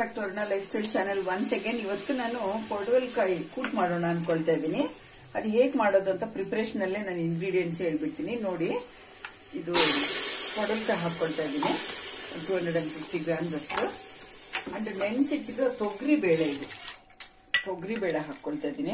back to our lifestyle channel once again ಇವತ್ತು ನಾನು ಪೊಡವಲ್ಕಾಯಿ ಕೂಟ್ ಮಾಡೋಣ ಅನ್ಕೊಳ್ತಾ ಇದ್ದೀನಿ ಅದು ಹೇಗ್ ಮಾಡೋದು ಅಂತ ಪ್ರಿಪರೇಷನ್ ಅಲ್ಲೇ ನಾನು ಇಂಗ್ರೀಡಿಯೆಂಟ್ಸ್ ಹೇಳ್ಬಿಡ್ತೀನಿ ನೋಡಿ ಇದು ಪೊಡವಲ್ಕಾಯಿ ಹಾಕೊಳ್ತಾ ಇದ್ದೀನಿ two hundred and fifty grams ಅಷ್ಟು ಅಂಡ್ ನೆನ್ಸಿಟ್ಟಿರೋ ತೊಗರಿ ಬೇಳೆ ಇದು ತೊಗರಿ ಬೇಳೆ ಹಾಕೊಳ್ತಾ ಇದ್ದೀನಿ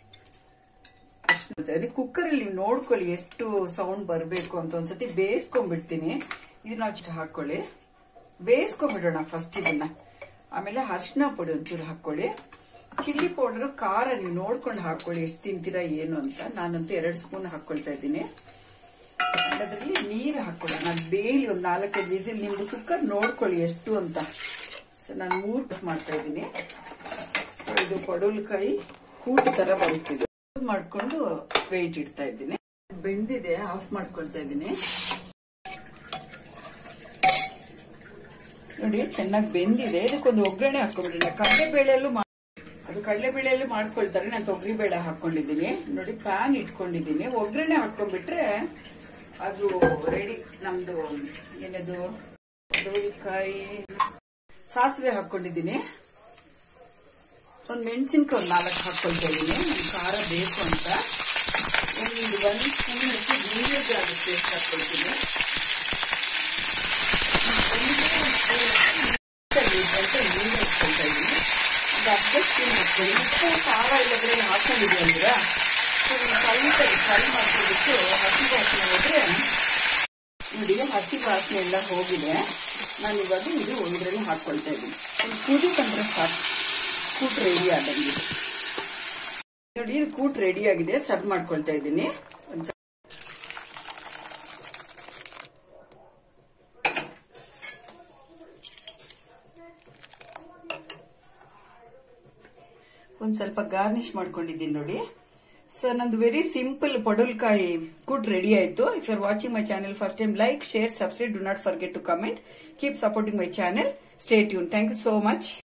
ಕುಕ್ಕರ್ ಅಲ್ಲಿ ನೀವು ನೋಡ್ಕೊಳ್ಳಿ ಎಷ್ಟು ಸೌಂಡ್ ಬರಬೇಕು ಅಂತ ಒಂದ್ಸತಿ ಬೇಯಿಸ್ಕೊಂಡ್ಬಿಡ್ತೀನಿ ಇದನ್ನ ಅಷ್ಟು ಹಾಕೊಳ್ಳಿ ಬೇಯಿಸ್ಕೊಂಡ್ಬಿಡೋಣ ಫಸ್ಟ್ ಇದನ್ನ ಆಮೇಲೆ ಅರ್ಶಿನ ಪುಡಿ ಒಂಚೂರು ಹಾಕೊಳ್ಳಿ ಚಿಲ್ಲಿ ಪೌಡರ್ ಖಾರ ನೀವು ನೋಡ್ಕೊಂಡು ಹಾಕೊಳ್ಳಿ ಎಷ್ಟು ತಿಂತೀರಾ ಏನು ಅಂತ ನಾನಂತೂ ಎರಡು ಸ್ಪೂನ್ ಹಾಕೊಳ್ತಾ ಇದ್ದೀನಿ ಅದರಲ್ಲಿ ನೀರು ಹಾಕೊಳ್ಳೋಣ ನಾನು ಬೇಲಿ ಒಂದು ನಾಲ್ಕೈದು ವಿಸಿಲ್ ನಿಮ್ದು ಕುಕ್ಕರ್ ನೋಡ್ಕೊಳ್ಳಿ ಎಷ್ಟು ಅಂತ ಸೊ ನಾನು ಮೂರು ಕಟ್ ಮಾಡ್ತಾ ಇದ್ದೀನಿ ಸೊ ಇದು ಪಡವಲಕಾಯಿ ಕೂಟ ತರ ಬರುತ್ತಿದೆ ಮಾಡ್ಕೊಂಡು ವೆಯ್ಟ್ ಇಡ್ತಾ ಇದ್ದೀನಿ ಬೆಂದಿದೆ ಆಫ್ ಮಾಡ್ಕೊಳ್ತಾ ಇದ್ದೀನಿ ನೋಡಿ ಚೆನ್ನಾಗಿ ಬೆಂದಿದೆ ಇದಕ್ಕೊಂದು ಒಗ್ಗರಣೆ ಹಾಕೊಂಡ್ಬಿಡಿ ಕಡಲೆಬೇಳೆಯಲ್ಲೂ ಅದು ಕಡಲೆಬೇಳೆಯಲ್ಲೂ ಮಾಡ್ಕೊಳ್ತಾರೆ ನಾನು ತೊಗರಿ ಬೇಳೆ ಹಾಕೊಂಡಿದ್ದೀನಿ ನೋಡಿ ಪ್ಯಾನ್ ಇಟ್ಕೊಂಡಿದ್ದೀನಿ ಒಗ್ಗರಣೆ ಹಾಕೊಂಡ್ಬಿಟ್ರೆ ಅದು ರೆಡಿ ನಮ್ದು ಏನದು ಕಾಯಿ ಸಾಸಿವೆ ಹಾಕೊಂಡಿದ್ದೀನಿ ಒಂದು ಮೆಣಸಿನ್ಕಾಯಿ ಒಂದು ನಾಲ್ಕು ಹಾಕೊಳ್ತಾ ಇದ್ದೀನಿ ನಮ್ಗೆ ಖಾರ ಬೇಕು ಅಂತ ಒಂದು ಒಂದು ಸ್ಪೂನ್ ಅಷ್ಟು ಜೀರಿಗೆ ಆಗುತ್ತೆ ಎಷ್ಟು ಹಾಕೊಳ್ತೀನಿ ನೀರು ಹಾಕೊಳ್ತಾ ಇದ್ದೀನಿ ಒಂದು ಅರ್ಧ ಸ್ಪೂನ್ ಹಾಕ್ತೀನಿ ಉಪ್ಪು ಖಾರ ಇಲ್ಲದ್ರೆ ಹಾಕೊಂಡಿದ್ದೀವಲ್ವಾ ಸೊ ಸ್ವಲ್ಪ ಫ್ರೈ ಮಾಡ್ಕೊಬಿಟ್ಟು ಹಸಿ ವಾಸನೆ ಹೋದ್ರೆ ನೋಡಿ ಹಸಿ ವಾಸನೆ ಎಲ್ಲ ಹೋಗಿದೆ ನಾನು ಇವಾಗ ಇದು ಇದರಲ್ಲಿ ಹಾಕೊಳ್ತಾ ಇದ್ದೀನಿ ಒಂದು ಕುದಿ ತಂದ್ರೆ ಸಾಕು ಕೂಟ್ ರೆಡಿ ಆದಂಗೆ ನೋಡಿ ಇದು ಕೂಟ್ ರೆಡಿ ಆಗಿದೆ ಸರ್ವ್ ಮಾಡ್ಕೊಳ್ತಾ ಇದ್ದೀನಿ ಒಂದ್ ಸ್ವಲ್ಪ ಗಾರ್ನಿಶ್ ಮಾಡ್ಕೊಂಡಿದ್ದೀನಿ ನೋಡಿ ಸೊ ನಂದು ವೆರಿ ಸಿಂಪಲ್ ಪಡಲ್ಕಾಯಿ ಕೂಟ್ ರೆಡಿ ಆಯ್ತು if are watching my channel first time like share subscribe do not forget to comment keep supporting my channel stay tune thank you so much